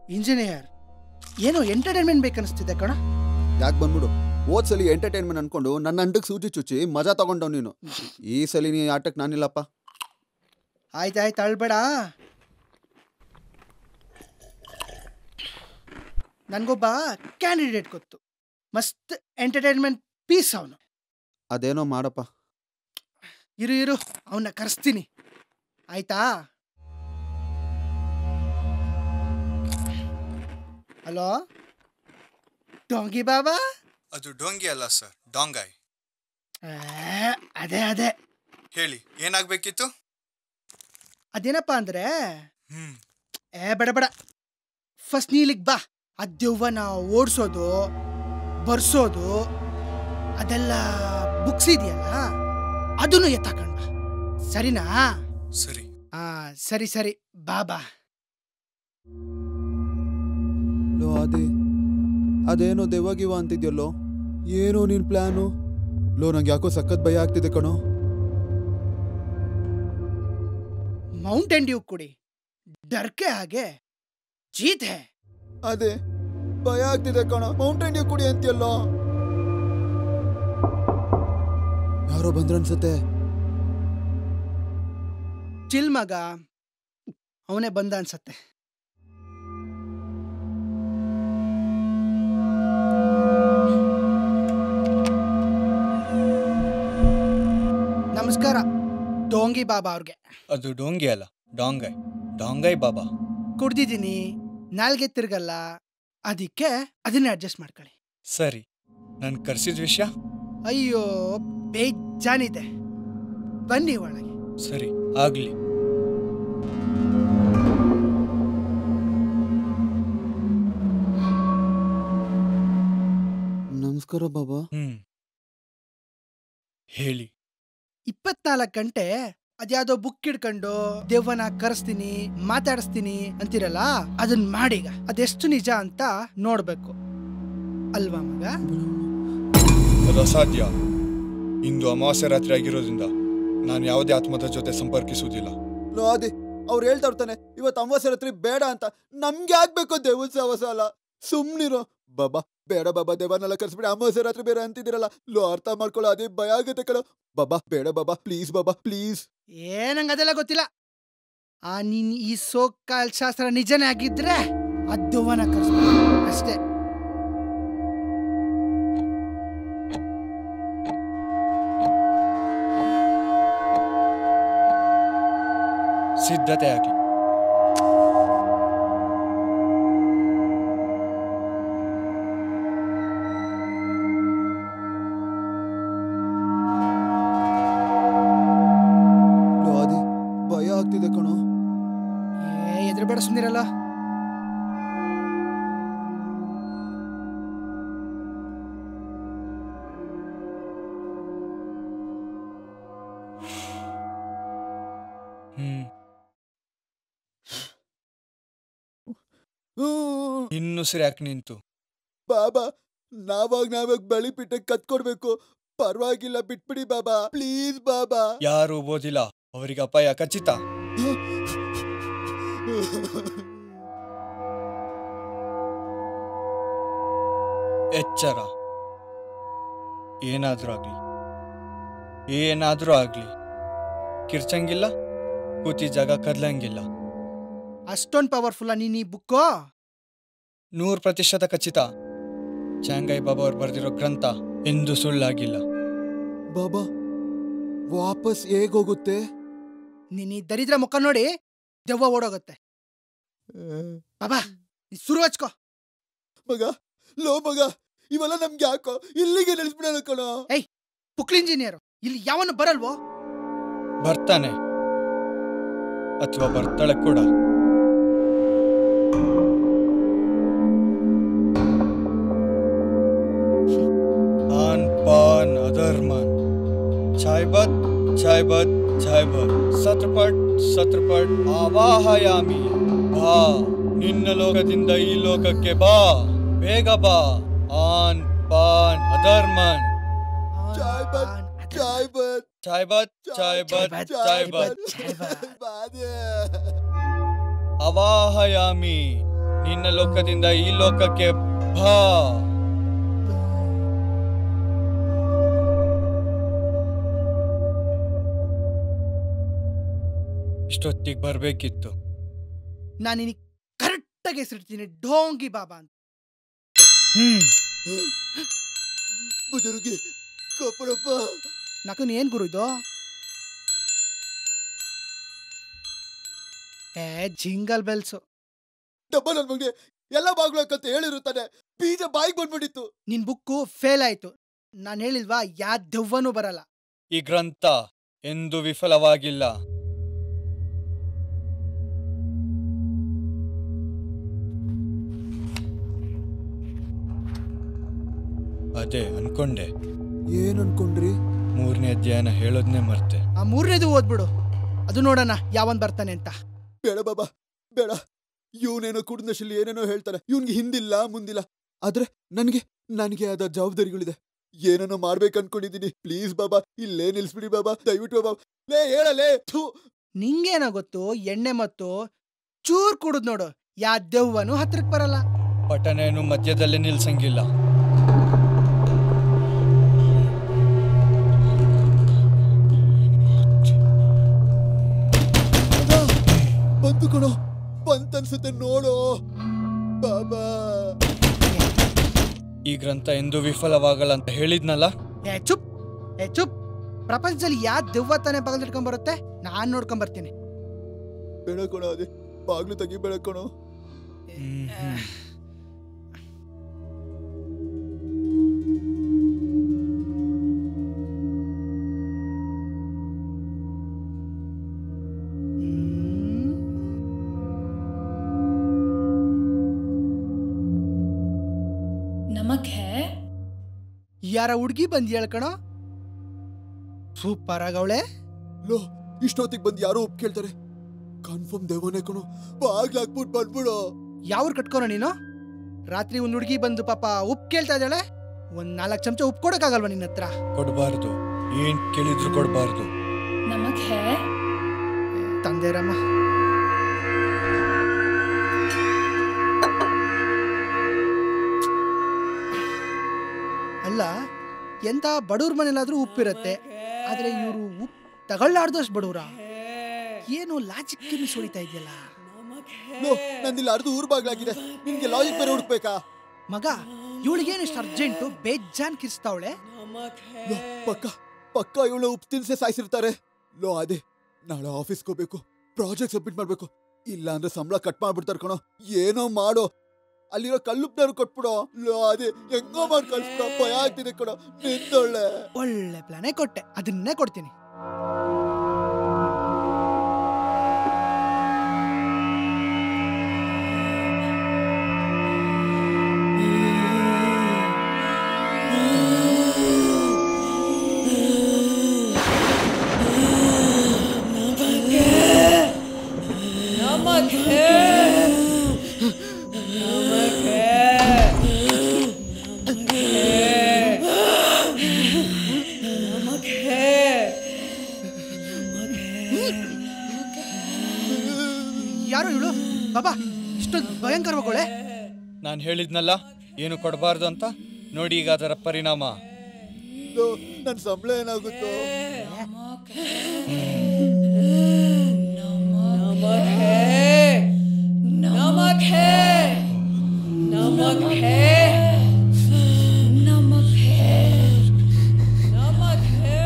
Engineer ಏನೋ entertainment ಬೇಕನ್ನಿಸ್ತಿದೆ ಕಣ ಯಾಕೆ ಬಂದ್ಬಿಡು ಹೋದ್ ಸಲಿ ಎಂಟರ್ಟೈನ್ಮೆಂಟ್ ಅನ್ಕೊಂಡು ನನ್ನ ಅಂಟಕ್ಕೆ ಸೂಜಿ ಚುಚ್ಚಿ ಮಜಾ ತಗೊಂಡವ್ ನೀನು ಈ ಸಲಿ ನೀ ಆಟಕ್ಕೆ ನಾನಿಲ್ಲಪ್ಪ ಆಯ್ತಾಯ್ತು ಅಳ್ಬೇಡ ನನಗೊಬ್ಬ ಕ್ಯಾಂಡಿಡೇಟ್ ಗೊತ್ತು ಮಸ್ತ್ ಎಂಟರ್ಟೈನ್ಮೆಂಟ್ ಪೀಸ್ ಅವನು ಅದೇನೋ ಮಾಡಪ್ಪ ಇರು ಇರು ಅವನ್ನ ಕರೆಸ್ತೀನಿ ಆಯ್ತಾ ಹಲೋ ಡೋಂಗಿ ಬಾಬಾ ಅದು ಡೋಂಗಿ ಅಲ್ಲ ಸರ್ ಡಾಂಗಾಯ್ ಆ, ಅದೇ ಅದೇ ಹೇಳಿ ಏನಾಗಬೇಕಿತ್ತು ಅದೇನಪ್ಪ ಅಂದ್ರೆ ಹ್ಮ್ ಏ ಬೇಡ ಬೇಡ ಫಸ್ಟ್ ನೀಲಿಗ್ ಬಾ ಆ ದೆವ್ವನ ಓಡಿಸೋದು ಬರ್ಸೋದು ಅದೆಲ್ಲ ಬುಕ್ಸ್ ಇದೆಯಲ್ಲ ಅದನ್ನು ಎತ್ತಾಕೊಂಡ್ ಬಾ ಸರಿನಾ ಸರಿ ಆ ಸರಿ ಸರಿ ಬಾ ಬಾ ಲೋ ಅದೇ ಅದೇನೋ ದೆವ್ವಾಗಿವ ಅಂತಿದ್ಯಲ್ಲೋ ಏನೋ ನಿನ್ ಪ್ಲಾನು ಲೋ ನಂಗೆ ಯಾಕೋ ಸಖತ್ ಭಯ ಆಗ್ತಿದೆ ಕಣೋ ಮೌಂಟೇನ್ ಡ್ಯೂ ಕುಡಿ ಡರ್ಕೆ ಹಾಗೆ ಜೀತ್ ಹೇ ಅದೇ ಭಯ ಆಗ್ತಿದೆ ಕಣ ಮೌಂಟೇನ್ ಡ್ಯೂ ಕುಡಿ ಅಂತೀಯಲ್ಲೋ ಯಾರೋ ಬಂದ್ರನ್ಸತ್ತೆ ಚಿಲ್ ಮಗ ಅವನೇ ಬಂದ ಅನ್ಸತ್ತೆ ನಮಸ್ಕಾರ ಡೋಂಗಿ ಬಾಬಾ ಅವ್ರಿಗೆ ಅದು ಡೋಂಗಿ ಅಲ್ಲ ಡಾಂಗಾಯ್ ಡಾಂಗಾಯ್ ಬಾಬಾ ಕುಡ್ದಿದ್ದೀನಿ ನಾಲ್ಗೆ ತಿರ್ಗಲ್ಲ ಅದಕ್ಕೆ ಅದನ್ನೇ ಅಡ್ಜಸ್ಟ್ ಮಾಡ್ಕೊಳ್ಳಿ ಸರಿ ನಾನು ಕರ್ಸಿದ ವಿಷಯ ಅಯ್ಯೋ ಬೇಜಾನಿದೆ ಬನ್ನಿ ಒಳಗೆ ಸರಿ ಆಗ್ಲಿ ನಮಸ್ಕಾರ ಬಾಬಾ ಹ್ಮ್ ಹೇಳಿ ಇಪ್ಪತ್ನಾಲ್ಕು ಗಂಟೆ ಅದ್ಯಾವ್ದೋ ಬುಕ್ ಹಿಡ್ಕೊಂಡು ದೆವ್ವನ ಕರೆಸ್ತೀನಿ ಮಾತಾಡಿಸ್ತೀನಿ ಅಂತಿರಲ್ಲ ಅದನ್ನ ಮಾಡೀಗ ಅದೆಷ್ಟು ನಿಜ ಅಂತ ನೋಡ್ಬೇಕು ಅಲ್ವಾ ಮಗ ಅದು ಅಸಾಧ್ಯ ಇಂದು ಅಮಾವಾಸ್ಯ ರಾತ್ರಿ ಆಗಿರೋದ್ರಿಂದ ನಾನು ಯಾವುದೇ ಆತ್ಮದ ಜೊತೆ ಸಂಪರ್ಕಿಸುವುದಿಲ್ಲ ಲೋ ಅದೇ ಅವ್ರು ಹೇಳ್ತಾ ಇರ್ತಾನೆ ಇವತ್ತು ಅಮಾವಾಸ್ಯ ರಾತ್ರಿ ಬೇಡ ಅಂತ ನಮ್ಗೆ ಆಗ್ಬೇಕು ದೇವದ ಸವಸ ಅಲ್ಲ ಸುಮ್ನಿರೋ ಬಾಬಾ ಬೇಡ ಬಾಬಾ ದೇವನೆಲ್ಲ ಕರ್ಸ್ಬಿಡಿ ಅಮಾವಾಸ್ಯ ರಾತ್ರಿ ಬೇರೆ ಅಂತಿದ್ದೀರಲ್ಲ ಲೋ ಅರ್ಥ ಮಾಡ್ಕೊಳ್ಳೋ ಅದೇ ಭಯ ಆಗುತ್ತೆ ಕಣ ಬಾಬಾ ಬೇಡ ಬಾಬಾ ಪ್ಲೀಸ್ ಬಾಬಾ ಪ್ಲೀಸ್ ಏ ನಂಗೆ ಅದೆಲ್ಲ ಗೊತ್ತಿಲ್ಲ ಆ ನೀನ್ ಈ ಸೋಕಾಲ್ ಶಾಸ್ತ್ರ ನಿಜನೇ ಆಗಿದ್ರೆ ಆ ದೆವ್ವನ ಕರೆಸ್ಬೇಕು ಅಷ್ಟೇ ಸಿದ್ಧತೆ ಆಗಲಿ ಲೋ ಅದೇ ಭಯ ಆಗ್ತಿದೆ ಕಣೋ ಏ ಎದುರುಬೇಡ ಸುಂದಿರಲ್ಲ ಹ್ಮ್ ಹ್ಮ್. ಇನ್ನು ಸರಿ ಯಾಕೆ ನಿಂತು ಬಾಬಾ ನಾವಾಗ ನಾವಾಗ ಬಳಿ ಪಿಟ್ಟ ಕತ್ಕೊಡ್ಬೇಕು ಪರವಾಗಿಲ್ಲ ಬಿಟ್ಬಿಡಿ ಬಾಬಾ ಪ್ಲೀಸ್ ಬಾಬಾ ಯಾರು ಓದಿಲ್ಲ ಅವರಿಗೆ ಅಪಾಯ ಖಚಿತ ಎಚ್ಚರ ಏನಾದ್ರೂ ಆಗ್ಲಿ ಏನಾದ್ರೂ ಆಗ್ಲಿ ಕಿರ್ಚಂಗಿಲ್ಲ ಕೂತಿ ಜಾಗ ಕದ್ಲಂಗಿಲ್ಲ ಅಷ್ಟೊಂದು ಪವರ್ಫುಲ್ಲ ನೀನ್ ಈ ಬುಕ್ಕು ನೂರು ಪ್ರತಿಶತ ಖಚಿತ ಚಾಂಗೈ ಬಾಬಾ ಅವ್ರು ಬರೆದಿರೋ ಗ್ರಂಥ ಎಂದು ಸುಳ್ಳಾಗಿಲ್ಲ ಬಾಬಾ ವಾಪಸ್ ಹೇಗೋಗುತ್ತೆ ನೀನ್ ಈ ದರಿದ್ರ ಮುಖ ನೋಡಿ ದೆವ್ವ ಓಡೋಗುತ್ತೆ ಬಾಬಾ ನೀ ಶುರು ಹಚ್ಕೋ ಮಗ ಲೋ ಮಗ ಇವೆಲ್ಲ ನಮ್ಗೆ ಯಾಕೋ ಇಲ್ಲಿಗೆ ನೆಲೆಸ್ಬಿಡೋಣ ಕಣೋ ಪುಕ್ಲ್ ಇಂಜಿನಿಯರ್ ಇಲ್ಲಿ ಯಾವನು ಬರಲ್ವೋ ಬರ್ತಾನೆ ಅಥವಾ ಬರ್ತಾಳೆ ಕೂಡ ಆನ್ ಪಾನ್ ಅದರ್ಮನ್ ಛಾಯ್ಬತ್ ಛಾಯ್ಬತ್ ಛಾಯ್ಬತ್ ಸತ್ರಪಟ್ ಸತ್ರಪಟ್ ಆವಾಹಯಾಮಿ ಬಾ ನಿನ್ನ ಲೋಕದಿಂದ ಈ ಲೋಕಕ್ಕೆ ಬಾ ಬೇಗ ಬಾ ಆನ್ ಪಾನ್ ಅದರ್ಮನ್ ಚಾಯ್ ಬತ್, ಚಾಯ್ ಬತ್, ಛಾಯ್ಬತ್ ಛಾಯ್ಬತ್ ಛಾಯ್ಬತ್ ಬಾದೆ. ಅವಾಹಯಾಮಿ ನಿನ್ನ ಲೋಕದಿಂದ ಈ ಲೋಕಕ್ಕೆ ಬಾ ಇಷ್ಟೊತ್ತಿಗೆ ಬರ್ಬೇಕಿತ್ತು ನಾನು ನಿನಗೆ ಕರೆಕ್ಟಾಗಿ ಹೆಸರಿಡ್ತೀನಿ ಢೋಂಗಿ ಬಾಬಾ ಅಂತ ಹ್ಮ್ ಬುಜುರ್ಗಿ ಕಪರಪ್ಪ ನಕನ್ ಏನ್ ಗುರು ಇದು ಏ ಜಿಂಗಲ್ ಬೆಲ್ಸು ಡಬ್ಬ ನನ್ ಮಗನೆ ಎಲ್ಲ ಬಾಗ್ಲಕ್ಕಂತ ಹೇಳಿರುತ್ತಾನೆ ಬೀಜ ಬಾಯಿಗೆ ಬಂದ್ಬಿಟ್ಟಿತ್ತು ನಿನ್ ಬುಕ್ಕು ಫೇಲ್ ಆಯ್ತು ನಾನು ಹೇಳಿಲ್ವಾ ಯಾ ದೆವ್ವನೂ ಬರಲ್ಲ ಈ ಗ್ರಂಥ ಎಂದು ವಿಫಲವಾಗಿಲ್ಲ ಅದೇ ಅನ್ಕೊಂಡೆ ಏನ್ ಅನ್ಕೊಂಡ್ರಿ ಮೂರನೇ ಅಧ್ಯಾಯನ ಹೇಳೋದ್ನೇ ಮರ್ತೆ ಆ ಮೂರನೇದು ಓದ್ಬಿಡು ಅದು ನೋಡೋಣ ಯಾವನ್ ಬರ್ತಾನೆ ಅಂತ ಬೇಡ ಬಾಬಾ ಬೇಡ ಇವನೇನೋ ಕುಡಿದಶಲ್ಲಿ ಏನೇನೋ ಹೇಳ್ತಾನೆ ಇವನ್ಗೆ ಹಿಂದಿಲ್ಲ ಮುಂದಿಲ್ಲ ಆದ್ರೆ ನನ್ಗೆ ನನಗೆ ಆದ ಜವಾಬ್ದಾರಿಗಳಿದೆ ಏನೇನೋ ಮಾಡ್ಬೇಕು ಅನ್ಕೊಂಡಿದೀನಿ ಪ್ಲೀಸ್ ಬಾಬಾ ಇಲ್ಲೇ ನಿಲ್ಸ್ಬಿಡಿ ಬಾಬಾ ದಯವಿಟ್ಟು ಬಾಬಾ ಲೇ ಹೇಳಲೇ ಥೂ ನಿಂಗೇನೋ ಗೊತ್ತು ಎಣ್ಣೆ ಮತ್ತು ಚೂರ್ ಕುಡಿದ್ ನೋಡು ಯಾ ದೆವ್ವನು ಹತ್ರಕ್ ಬರಲ್ಲ ಪಠಣೇನು ಮಧ್ಯದಲ್ಲೇ ನಿಲ್ಸಂಗಿಲ್ಲ ಅಣ್ಣ, ಬಂತು ಕಣೋ ಬಂತನ್ಸುತ್ತೆ ನೋಡು ಬಾಬಾ ಈ ಗ್ರಂಥ ಎಂದು ವಿಫಲವಾಗಲ್ಲ ಅಂತ ಹೇಳಿದ್ನಲ್ಲ ಏ ಚುಪ್ ಏ ಚುಪ್ ಪ್ರಪಂಚದಲ್ಲಿ ಯಾ ದೆವ್ವ ತಾನೇ ಬಗಲ್ ಬರುತ್ತೆ ನಾನ್ ನೋಡ್ಕೊಂಡ್ ಬರ್ತೀನಿ ಬೇಡ ಕಣೋ ಅದೇ ಬಾಗ್ಲು ತೆಗಿ ಬೇಡ ಕಣೋ ಹ್ಮ್, ಹ್ಮ್. नमक है ಯಾರ ಹುಡ್ಗಿ ಬಂದ್ ಹೇಳ್ಕಣ ಸೂಪರ್ ಆಗವಳೆ ಲೋ ಇಷ್ಟೊತ್ತಿಗೆ ಬಂದು ಯಾರೋ ಒಪ್ ಕೇಳ್ತಾರೆ ಕನ್ಫರ್ಮ್ ದೇವನೇ ಕಣೋ ಬಾಗ್ಲು ಹಾಕ್ಬಿಟ್ಟು ಬಂದ್ಬಿಡು ಯಾವ್ರು ಕಟ್ಕೋಣ ನೀನು ರಾತ್ರಿ ಒಂದ್ ಹುಡ್ಗಿ ಬಂದು ಪಾಪ ಉಪ್ ಕೇಳ್ತಾ ಇದ್ದಾಳೆ ಒಂದ್ ನಾಲ್ಕು ಚಮಚ ಉಪ್ ಕೊಡಕ್ಕಾಗಲ್ವಾ ನಿನ್ನ ಹತ್ರ ಕೊಡ್ಬಾರ್ದು ಏನ್ ಕೇಳಿದ್ರು ಕೊಡ್ಬಾರ್ದು नमक है ತಂದೇರಮ್ಮ ಅಲ್ಲ ಎಂತ ಬಡವ್ರ ಮನೇಲಾದ್ರೂ ಉಪ್ಪಿರತ್ತೆ ಆದ್ರೆ ಇವರು ಉಪ್ ತಗೊಳ್ಳಾರ್ದಷ್ಟು ಬಡವ್ರ ಏನು ಲಾಜಿಕ್ ಸುಳಿತಾ ಇದೆಯಲ್ಲ ಲೋ ನಂದಿಲ್ಲ ಅರ್ಧ ಊರ್ ಬಾಗ್ಲಾಗಿದೆ ನಿನ್ಗೆ ಲಾಜಿಕ್ ಬೇರೆ ಹುಡುಕ್ಬೇಕಾ ಮಗ ಇವಳಿಗೇನು ಇಷ್ಟು ಅರ್ಜೆಂಟು ಬೇಜಾನ್ ಕಿರ್ಸ್ತಾವಳೆ ಲೋ ಪಕ್ಕ ಪಕ್ಕ ಇವಳು ಉಪ್ಪು ತಿನ್ಸೆ ಸಾಯಿಸಿರ್ತಾರೆ ಲೋ ಅದೇ ನಾಳೆ ಆಫೀಸ್ಗೆ ಹೋಗ್ಬೇಕು ಪ್ರಾಜೆಕ್ಟ್ ಸಬ್ಮಿಟ್ ಮಾಡ್ಬೇಕು ಇಲ್ಲ ಅಂದ್ರೆ ಸಂಬಳ ಕಟ್ ಮಾಡ್ಬಿಡ್ತಾರ ಕಣೋ ಏನೋ ಮಾಡೋ ಅಲ್ಲಿರೋ ಕಲ್ಲುಪ್ನವ್ರು ಕೊಟ್ಬಿಡೋ ಲೋ ಅದೇ ಹೆಂಗೋ ಮಾಡಿ ಕಳ್ಸ್ಬಿಡೋ ಭಯ ಆಗ್ತಿದೆ ಕಣೋ ನಿಂದೊಳ್ಳೆ ಒಳ್ಳೆ ಪ್ಲಾನೇ ಕೊಟ್ಟೆ ಅದನ್ನೇ ಕೊಡ್ತೀನಿ नमक है नमक है नमक है नमक है ಯಾರು ಇವಳು ಬಾಬಾ ಇಷ್ಟೊಂದು ಭಯಂಕರವಾಗೋಳೆ ನಾನು ಹೇಳಿದ್ನಲ್ಲ ಏನು ಕೊಡಬಾರ್ದು ಅಂತ ನೋಡಿ ಈಗ ಅದರ ಪರಿಣಾಮ ಲೋ ನನ್ ಸಂಬಳ ಏನಾಗುತ್ತೋ नमक है नमक है नमक है नमक है नमक है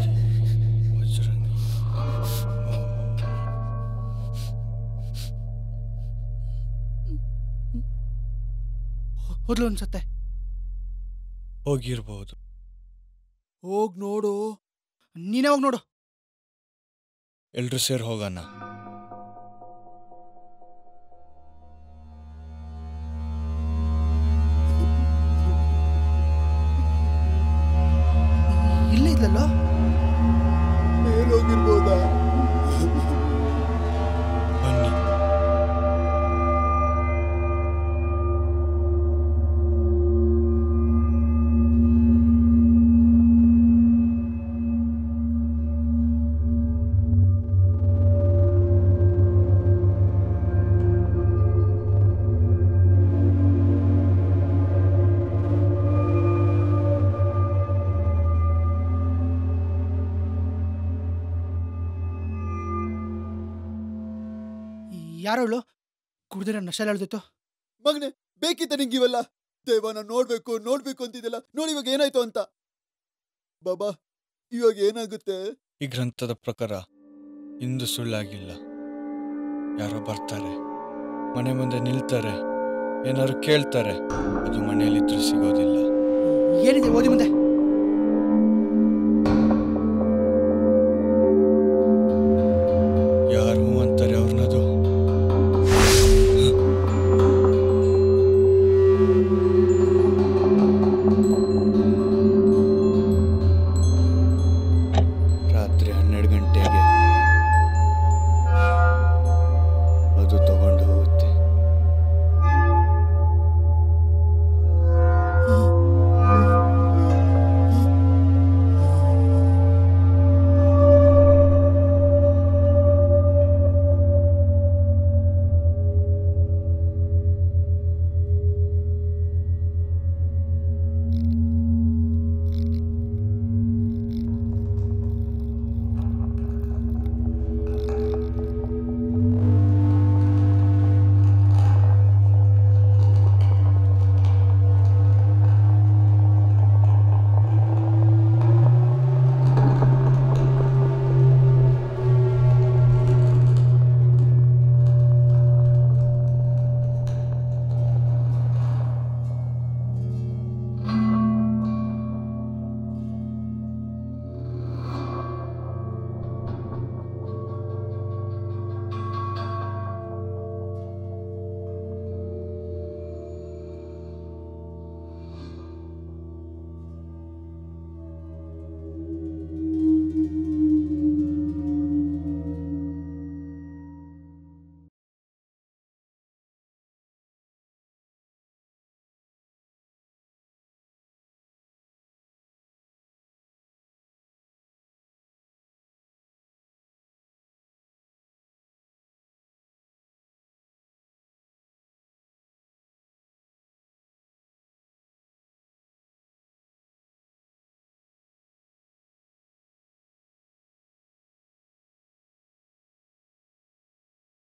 ಹೋದ್ಲು ಅನ್ಸತ್ತೆ ಹೋಗಿರ್ಬೋದು ಹೋಗ್ ನೋಡು ನೀನೇ ಹೋಗಿ ನೋಡು ಎಲ್ರು ಸೇರಿ ಹೋಗೋಣ ಇಲ್ಲೇ ಇದ್ಲಲ್ಲೋ ಮೇಲೋಗಿರ್ಬೋದಾ ಬನ್ನಿ ಯಾರೋಳು ಕುಡ್ದಿರ ನಶೆಲ್ ಎಳ್ದಿತ್ತು ಮಗನೆ ಬೇಕಿತ್ತ ನಿಂಗೆ ಇವೆಲ್ಲ ದೇವನ ನೋಡ್ಬೇಕು ನೋಡ್ಬೇಕು ಅಂತಿದ್ದಿಲ್ಲ ನೋಡಿ ಇವಾಗ ಏನಾಯ್ತು ಅಂತ ಬಾಬಾ ಇವಾಗ ಏನಾಗುತ್ತೆ ಈ ಗ್ರಂಥದ ಪ್ರಕಾರ ಇಂದು ಸುಳ್ಳಾಗಿಲ್ಲ ಯಾರೋ ಬರ್ತಾರೆ ಮನೆ ಮುಂದೆ ನಿಲ್ತಾರೆ ಏನಾದ್ರು ಕೇಳ್ತಾರೆ ಅದು ಮನೆಯಲ್ಲಿದ್ರೂ ಸಿಗೋದಿಲ್ಲ ಏನಿದೆ ಓದಿ ಮುಂದೆ